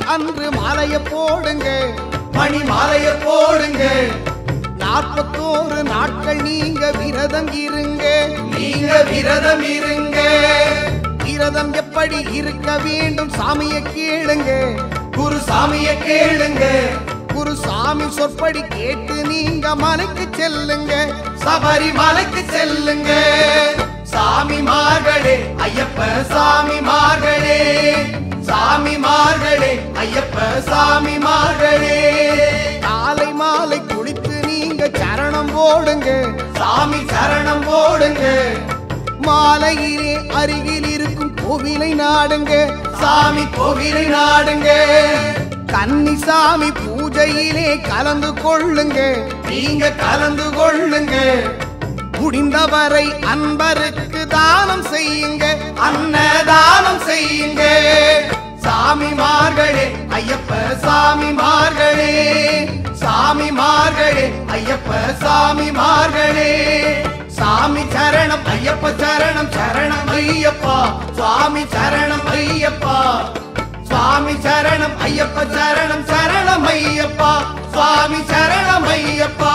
அன்று மாலைய போடுங்க மணி மாலைய போடுங்க நாற்பத்தோரு நாட்கள் நீங்க விரதம் இருங்க நீங்க விரதம் இருங்க விரதம் எப்படி இருக்க வேண்டும் சாமிய கேளுங்க குரு சாமிய கேளுங்க குரு சாமி சொற்படி கேட்டு நீங்க மலைக்கு செல்லுங்க சபரிமலைக்கு செல்லுங்க சாமி மார்களே ஐயப்ப சாமி மார்களே சாமி மார்களே ஐயப்ப சாமி மார்களே காலை மாலை குளித்து நீங்க சரணம் போடுங்க சாமி சரணம் போடுங்க மாலையிலே அருகில் இருக்கும் கோவிலை நாடுங்க சாமி கோவிலை நாடுங்க கன்னிசாமி பூஜையிலே கலந்து கொள்ளுங்க நீங்க கலந்து கொள்ளுங்க முடிந்தவரை அன்பருக்கு தானம் செய்யுங்க அன்னதானம் செய்யுங்க சாமி மார்களே ஐயப்ப சாமி மார்களே சாமி மார்களே ஐயப்ப சாமி மார்களே சாமி சரணம் ஐயப்ப சரணம் சரணம் ஐயப்பா சுவாமி சரணம் ஐயப்பா சுவாமி சரணம் ஐயப்ப சரணம் சரணம் ஐயப்பா சுவாமி சரணம் ஐயப்பா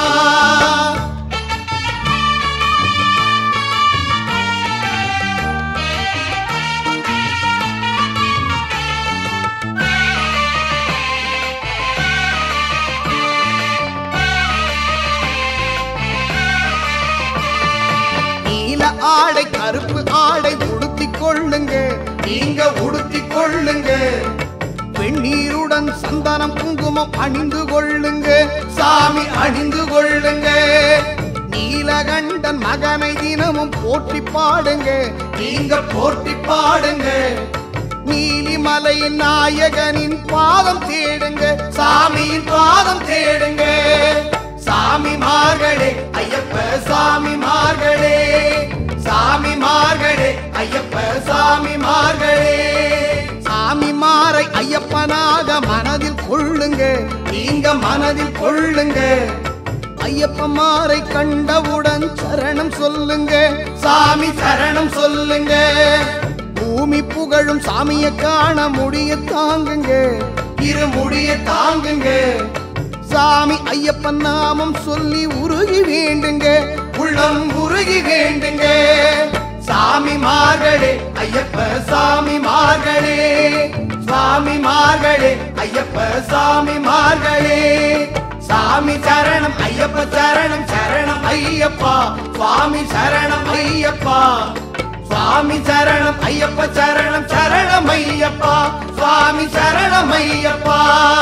நீல ஆடை கருப்பு ஆடை உடுத்திக் கொள்ளுங்க நீங்க உடுத்திக் கொள்ளுங்க வெந்நீருடன் சந்தனம் குங்குமம் அணிந்து கொள்ளுங்க சாமி அணிந்து கொள்ளுங்க நீலகண்டன் மகனை தினமும் போற்றி பாடுங்க நீங்க போற்றி பாடுங்க நீலிமலை நாயகனின் பாதம் தேடுங்க சாமியின் பாதம் தேடுங்க சாமி மார்களே ஐயப்ப சாமி மார்களே சாமி மார்களே ஐயப்ப சாமி மார்களே சாமி மாறை ஐயப்பனாக மனதில் கொள்ளுங்க நீங்க மனதில் கொள்ளுங்க ஐயப்பமாரை கண்டவுடன் சரணம் சொல்லுங்க சாமி சரணம் சொல்லுங்க பூமி புகழும் சாமியை காண முடிய தாங்குங்க இருமுடிய தாங்குங்க சாமி ஐயப்பன் நாமம் சொல்லி உருகி வேண்டுங்க உள்ளம் உருகி வேண்டுங்க சாமி மார்களே ஐயப்ப சாமி மார்களே சுவாமி மார்களே ஐயப்ப சாமி மார்களே சாமி சரணம் ஐயப்ப சரணம் சரணம் ஐயப்பா சுவாமி சரணம் ஐயப்பா சுவாமி சரணம் ஐயப்ப சரணம் சரணம் ஐயப்பா சுவாமி சரணம் ஐயப்பா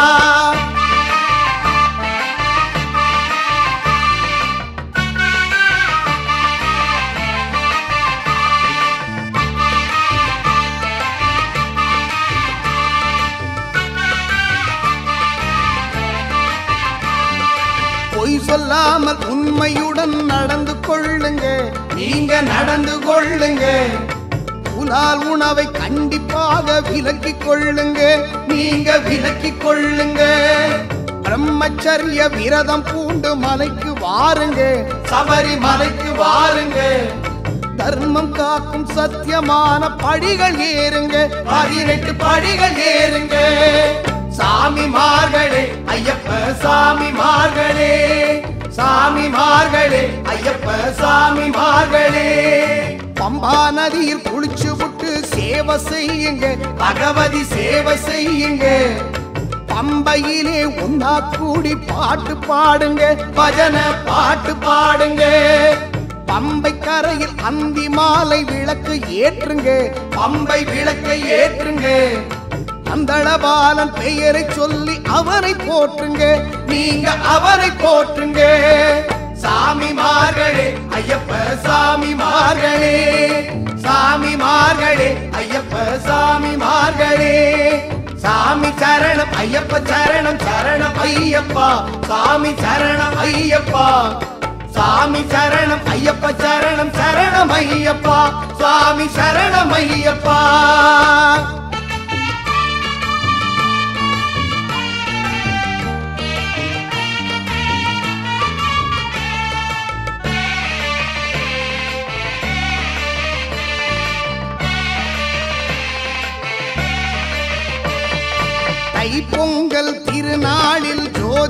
பொய் சொல்லாமல் உண்மையுடன் நடந்து கொள்ளுங்க நீங்க நடந்து கொள்ளுங்க புலால் உணவை கண்டிப்பாக விலக்கிக் கொள்ளுங்க நீங்க விலக்கிக் கொள்ளுங்க பிரம்மச்சரிய விரதம் பூண்டு மலைக்கு வாருங்க சபரிமலைக்கு வாருங்க தர்மம் காக்கும் சத்தியமான படிகள் ஏறுங்க பதினெட்டு படிகள் ஏறுங்க சாமி மார்களே ஐயப்ப சாமி மார்களே சாமி மார்களே ஐயப்ப சாமி மார்களே பம்பா நதியில் குளிச்சு விட்டு சேவை செய்யுங்க பகவதி சேவை செய்யுங்க பம்பையிலே ஒன்னா கூடி பாட்டு பாடுங்க பஜன பாட்டு பாடுங்க பம்பை கரையில் அந்தி மாலை விளக்கு ஏற்றுங்க பம்பை விளக்கை ஏற்றுங்க அந்தளபாலன் பெயரை சொல்லி அவனை போற்றுங்க நீங்க அவரை போற்றுங்க சாமி மார்களே ஐயப்ப சாமி மார்களே சாமி மார்களே ஐயப்ப சாமி மார்களே சாமி சரணம் ஐயப்ப சரணம் சரணம் ஐயப்பா சாமி சரணம் ஐயப்பா சாமி சரணம் ஐயப்ப சரணம் சரணம் ஐயப்பா சுவாமி சரணம் ஐயப்பா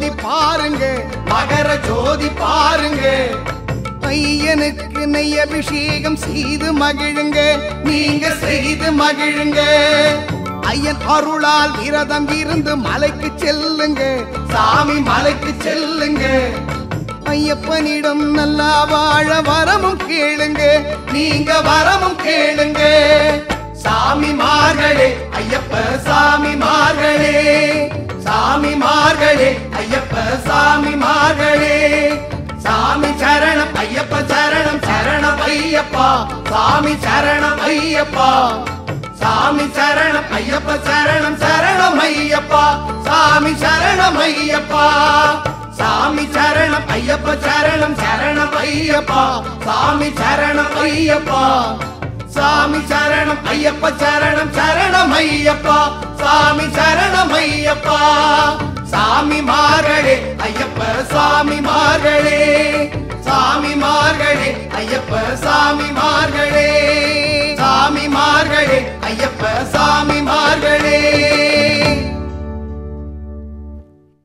ஜோதி பாருங்க மகர ஜோதி பாருங்க ஐயனுக்கு நெய் அபிஷேகம் செய்து மகிழுங்க நீங்க செய்து மகிழுங்க ஐயன் அருளால் விரதம் இருந்து மலைக்கு செல்லுங்க சாமி மலைக்கு செல்லுங்க ஐயப்பனிடம் நல்லா வாழ வரமும் கேளுங்க நீங்க வரமும் கேளுங்க சாமி மார்களே ஐயப்ப சாமி மார்களே சாமி மார்களே ஐயப்ப சாமி மார்களே சாமி சரணம் ஐயப்ப சரணம் சரணம் ஐயப்பா சாமி சரணம் ஐயப்பா சாமி சரணம் ஐயப்ப சரணம் சரணம் ஐயப்பா சாமி சரணம் ஐயப்பா சாமி சரணம் ஐயப்ப சரணம் சரணம் ஐயப்பா சாமி சரணம் ஐயப்பா சாமி சரணம் ஐயப்ப சரணம் சரணம் ஐயப்பா சாமி சரணம் ஐயப்பா சாமி மார்களே ஐயப்ப சாமி மார்களே